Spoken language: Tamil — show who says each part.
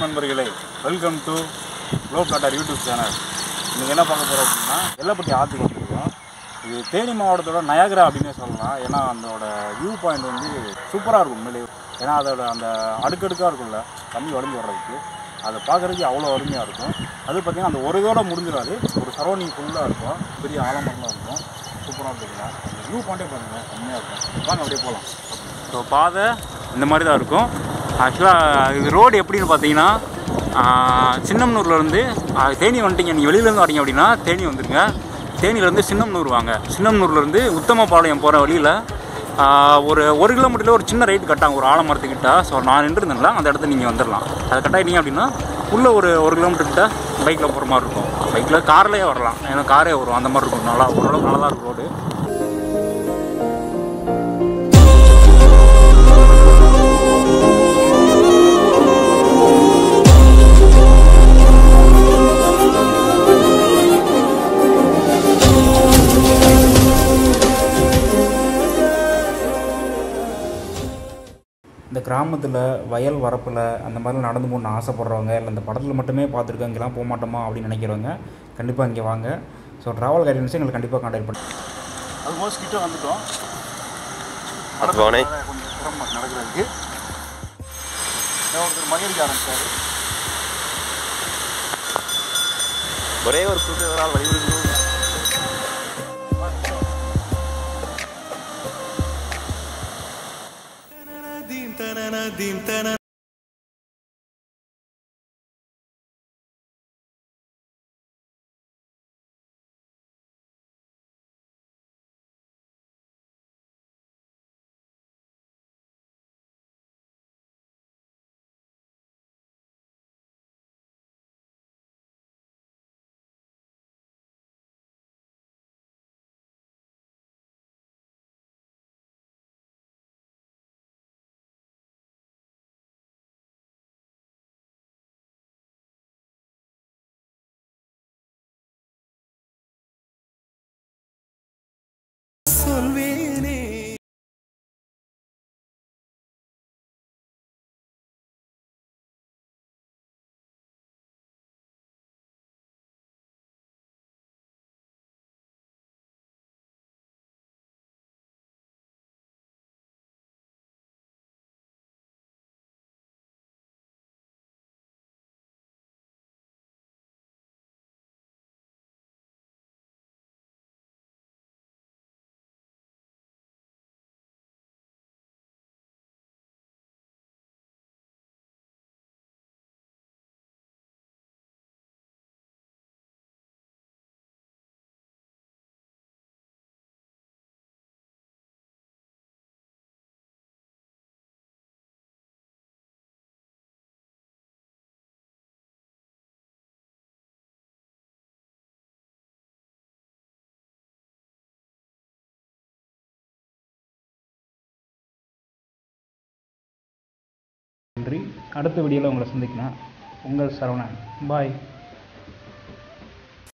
Speaker 1: நண்பர்களே வெல்கம் டு லோ காட்டார் யூடியூப் சேனல் இன்றைக்கி என்ன பார்க்க போகிறோம் அப்படின்னா எல்லப்பட்டி ஆற்றுக்கு வந்திருக்கோம் இது தேனி மாவட்டத்தோட நயகரா அப்படின்னே சொல்லலாம் ஏன்னா அதோட வியூ பாயிண்ட் வந்து சூப்பராக இருக்கும் உண்மையிலேயே ஏன்னா அதோட அந்த அடுக்கடுக்காக இருக்கும்ல தண்ணி வடிஞ்சு வர்றதுக்கு அதை பார்க்குறதுக்கு அவ்வளோ அருமையாக இருக்கும் அது பார்த்திங்கன்னா அந்த ஒரு இதோட முடிஞ்சிடாது ஒரு சரௌண்டிங் ஃபுல்லாக இருக்கும் பெரிய ஆலமரம்லாம் இருக்கும் சூப்பராக இருக்குங்களா அந்த வியூ பாயிண்டே பாருங்கள் செம்மையாக இருக்கும் வாங்க அப்படியே போகலாம் ஸோ பாதை இந்த மாதிரி தான் இருக்கும் ஆக்சுவலாக இது ரோடு எப்படின்னு பார்த்தீங்கன்னா சின்னம்னூர்லேருந்து தேனி வந்துட்டீங்க நீங்கள் வெளியிலேருந்து வரீங்க அப்படின்னா தேனி வந்துருங்க தேனியிலேருந்து சின்னம்னூர் வாங்க சின்னம்னூர்லேருந்து உத்தமபாளையம் போகிற வழியில் ஒரு ஒரு கிலோமீட்டரில் ஒரு சின்ன ரைட் கட்டாங்க ஒரு ஆலமரத்துக்கிட்ட ஸோ நான் நின்றுருந்தேன்ல அந்த இடத்துல நீங்கள் வந்துடலாம் அதை கட்டாயிட்டீங்க அப்படின்னா உள்ளே ஒரு ஒரு கிலோமீட்டர் கிட்ட பைக்கில் போகிற மாதிரி இருக்கும் பைக்கில் கார்லேயே வரலாம் ஏன்னா காரே வரும் அந்த மாதிரி இருக்கும் நல்லா ஓரளவுக்கு நல்லா தான் இருக்கும் ரோடு இந்த கிராமத்தில் வயல் வரப்பில் அந்த மாதிரிலாம் நடந்து போகணுன்னு ஆசைப்பட்றவங்க இல்லை இந்த படத்தில் மட்டுமே பார்த்துருக்கோம் இங்கெல்லாம் போக மாட்டோமா அப்படின்னு நினைக்கிறவங்க கண்டிப்பாக இங்கே வாங்க ஸோ ட்ராவல் கைடன்ஸை எங்களுக்கு கண்டிப்பாக கான்டாக்ட் பண்ணி ஆல்மோஸ்ட் கிட்ட வந்துட்டோம்
Speaker 2: போனே.
Speaker 1: கொஞ்சம் சிரமம் நடக்கிறதுக்கு ஒருத்தர் மகிழ்ச்சி ஆரம்பிச்சாரு
Speaker 2: ஒரே ஒரு குறிப்பிட்ட ஒரு ஆள் வழிவிடுங்க
Speaker 3: நன்றி அடுத்த வீடியோவில் உங்களை சந்திக்கலாம் உங்கள் சரவணன் பாய்